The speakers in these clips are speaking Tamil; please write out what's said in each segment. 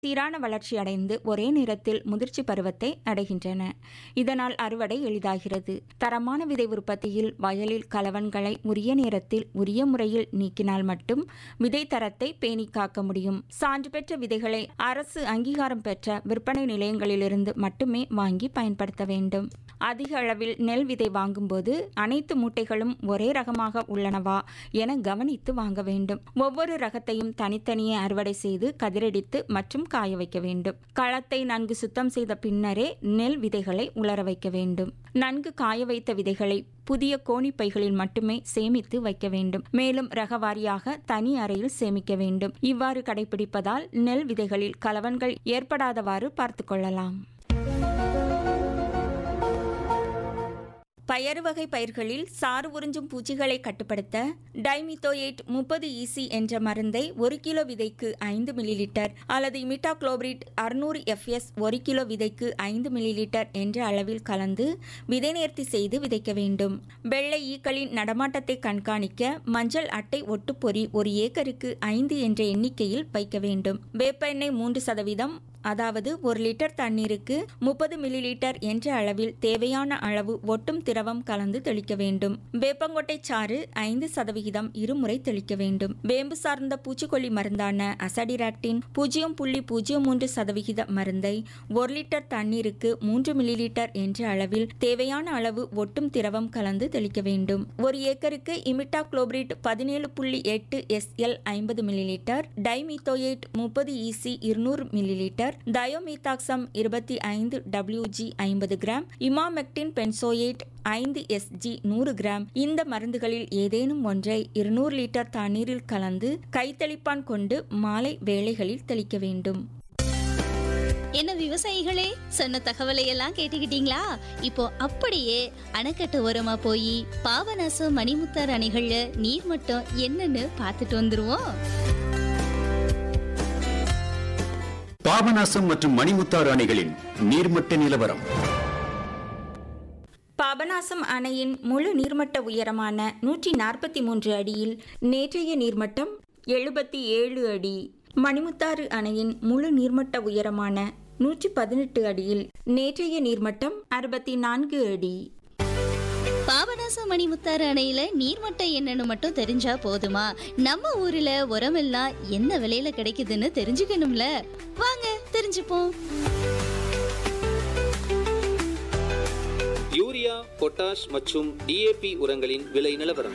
சீரான வளர்ச்சி அடைந்து ஒரே நேரத்தில் முதிர்ச்சி பருவத்தை அடைகின்றன இதனால் அறுவடை எளிதாகிறது தரமான விதை உற்பத்தியில் வயலில் கலவன்களை உரிய நேரத்தில் உரிய முறையில் நீக்கினால் மட்டும் விதை தரத்தை பேணி காக்க முடியும் சான்று பெற்ற விதைகளை அரசு அங்கீகாரம் பெற்ற விற்பனை நிலையங்களிலிருந்து மட்டுமே வாங்கி பயன்படுத்த வேண்டும் அதிக அளவில் நெல் விதை வாங்கும்போது அனைத்து மூட்டைகளும் ஒரே ரகமாக உள்ளனவா என கவனித்து வாங்க வேண்டும் ஒவ்வொரு ரகத்தையும் தனித்தனியே அறுவடை செய்து கதிரடித்து மற்றும் காய வைக்க வேண்டும் களத்தை நன்கு சுத்தம் செய்த பின்னரே நெல் விதைகளை உலர வைக்க வேண்டும் நன்கு காய வைத்த விதைகளை புதிய கோணி பைகளில் மட்டுமே சேமித்து வைக்க வேண்டும் மேலும் ரகவாரியாக தனி அறையில் சேமிக்க வேண்டும் இவ்வாறு கடைபிடிப்பதால் நெல் விதைகளில் கலவன்கள் ஏற்படாதவாறு பார்த்து கொள்ளலாம் பயறு வகை பயிர்களில் சாறு உறிஞ்சும் பூச்சிகளை கட்டுப்படுத்த டைமித்தோயேட் முப்பது ஈசி என்ற மருந்தை ஒரு கிலோ விதைக்கு ஐந்து மில்லிலிட்டர் அல்லது இமிட்டாக்ளோபிரிட் அறுநூறு எஃப்எஸ் ஒரு கிலோ விதைக்கு ஐந்து மில்லிலிட்டர் என்ற அளவில் கலந்து விதை நேர்த்தி செய்து விதைக்க வேண்டும் வெள்ளை ஈக்களின் நடமாட்டத்தை கண்காணிக்க மஞ்சள் அட்டை ஒட்டுப்பொறி ஒரு ஏக்கருக்கு ஐந்து என்ற எண்ணிக்கையில் வைக்க வேண்டும் வேப்ப எண்ணெய் மூன்று சதவீதம் அதாவது ஒரு லிட்டர் தண்ணீருக்கு முப்பது மில்லி லிட்டர் என்ற அளவில் தேவையான அளவு ஒட்டும் திரவம் கலந்து தெளிக்க வேண்டும் வேப்பங்கொட்டை சாறு ஐந்து சதவிகிதம் இருமுறை தெளிக்க வேண்டும் வேம்பு சார்ந்த பூச்சிக்கொல்லி மருந்தான அசடிராக்டின் பூஜ்ஜியம் புள்ளி பூஜ்ஜியம் மூன்று சதவிகித மருந்தை ஒரு லிட்டர் தண்ணீருக்கு மூன்று மில்லி லிட்டர் என்ற அளவில் தேவையான அளவு ஒட்டும் திரவம் கலந்து தெளிக்க வேண்டும் ஒரு ஏக்கருக்கு இமிட்டா குளோபிரிட் பதினேழு புள்ளி எட்டு எஸ்எல் ஐம்பது மில்லி லிட்டர் டைமித்தோயேட் முப்பது இசி இருநூறு மில்லி லிட்டர் டயோமீத்தாக்சம் இருபத்தி ஐந்து டபிள்யூஜி ஐம்பது கிராம் இமாமெக்டின் பென்சோயேட் ஐந்து எஸ்ஜி நூறு கிராம் இந்த மருந்துகளில் ஏதேனும் ஒன்றை இருநூறு லிட்டர் தண்ணீரில் கலந்து கைத்தெளிப்பான் கொண்டு மாலை வேளைகளில் தெளிக்க வேண்டும் என்ன விவசாயிகளே சொன்ன தகவலை எல்லாம் கேட்டுக்கிட்டீங்களா இப்போ அப்படியே அணைக்கட்டு ஓரமா போய் பாபநாசம் மணிமுத்தார் அணைகள்ல நீர் மட்டம் என்னன்னு பார்த்துட்டு வந்துருவோம் பாபநாசம் மற்றும் மணிமுத்தாறு அணைகளின் நீர்மட்ட நிலவரம் பாபநாசம் அணையின் முழு நீர்மட்ட உயரமான நூற்றி நாற்பத்தி மூன்று அடியில் நேற்றைய நீர்மட்டம் எழுபத்தி ஏழு அடி மணிமுத்தாறு அணையின் முழு நீர்மட்ட உயரமான நூற்றி பதினெட்டு அடியில் நேற்றைய நீர்மட்டம் அறுபத்தி நான்கு அடி பாபநாசம் மணிமுத்தாறு அணையில நீர்மட்டம் என்னன்னு மட்டும் தெரிஞ்சா போதுமா நம்ம ஊர்ல உரமெல்லாம் என்ன விலையில கிடைக்குதுன்னு தெரிஞ்சுக்கணும்ல வாங்க தெரிஞ்சுப்போம் யூரியா பொட்டாஷ் மற்றும் டிஏபி உரங்களின் விலை நிலவரம்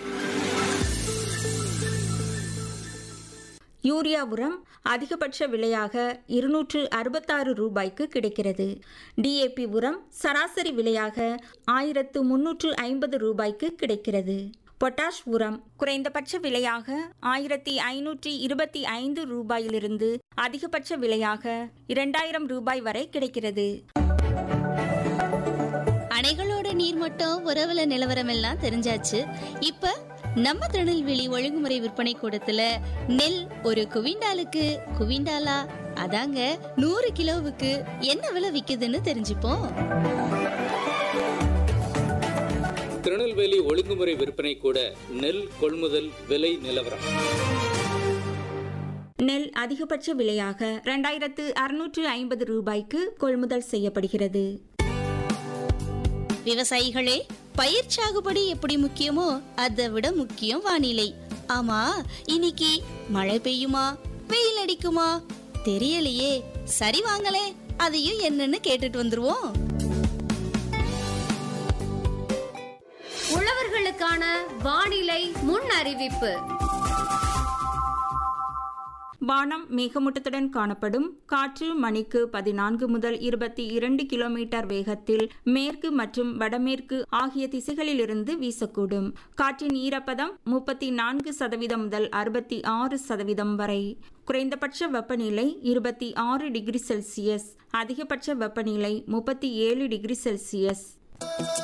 யூரியா உரம் அதிகபட்ச விலையாக இருநூற்று அறுபத்தாறு ரூபாய்க்கு கிடைக்கிறது டிஏபி உரம் சராசரி விலையாக ஆயிரத்து முன்னூற்று ஐம்பது ரூபாய்க்கு கிடைக்கிறது பொட்டாஷ் உரம் குறைந்தபட்ச விலையாக ஆயிரத்தி ஐநூற்றி இருபத்தி ஐந்து ரூபாயிலிருந்து அதிகபட்ச விலையாக இரண்டாயிரம் ரூபாய் வரை கிடைக்கிறது அணைகளோட நீர்மட்டம் உறவுல நிலவரம் எல்லாம் தெரிஞ்சாச்சு இப்ப நம்ம திருநெல்வேலி ஒழுங்குமுறை விற்பனை கூடத்துல நெல் ஒரு குவிண்டாலுக்கு குவிண்டாலா அதாங்க நூறு கிலோவுக்கு என்ன விலை விக்குதுன்னு தெரிஞ்சுப்போம் திருநெல்வேலி ஒழுங்குமுறை விற்பனை கூட நெல் கொள்முதல் விலை நிலவரம் நெல் அதிகபட்ச விலையாக இரண்டாயிரத்து அறுநூற்று ஐம்பது ரூபாய்க்கு கொள்முதல் செய்யப்படுகிறது விவசாயிகளே பயிர் சாகுபடி எப்படி முக்கியமோ அதை விட முக்கியம் வானிலை ஆமா இன்னைக்கு மழை பெய்யுமா வெயில் அடிக்குமா தெரியலையே சரி வாங்களே அதையும் என்னன்னு கேட்டுட்டு வந்துருவோம் உழவர்களுக்கான வானிலை முன் அறிவிப்பு வானம் மேகமூட்டத்துடன் காணப்படும் காற்று மணிக்கு பதினான்கு முதல் இருபத்தி இரண்டு கிலோமீட்டர் வேகத்தில் மேற்கு மற்றும் வடமேற்கு ஆகிய திசைகளிலிருந்து வீசக்கூடும் காற்றின் ஈரப்பதம் முப்பத்தி நான்கு சதவீதம் முதல் அறுபத்தி ஆறு சதவீதம் வரை குறைந்தபட்ச வெப்பநிலை இருபத்தி ஆறு டிகிரி செல்சியஸ் அதிகபட்ச வெப்பநிலை முப்பத்தி ஏழு டிகிரி செல்சியஸ்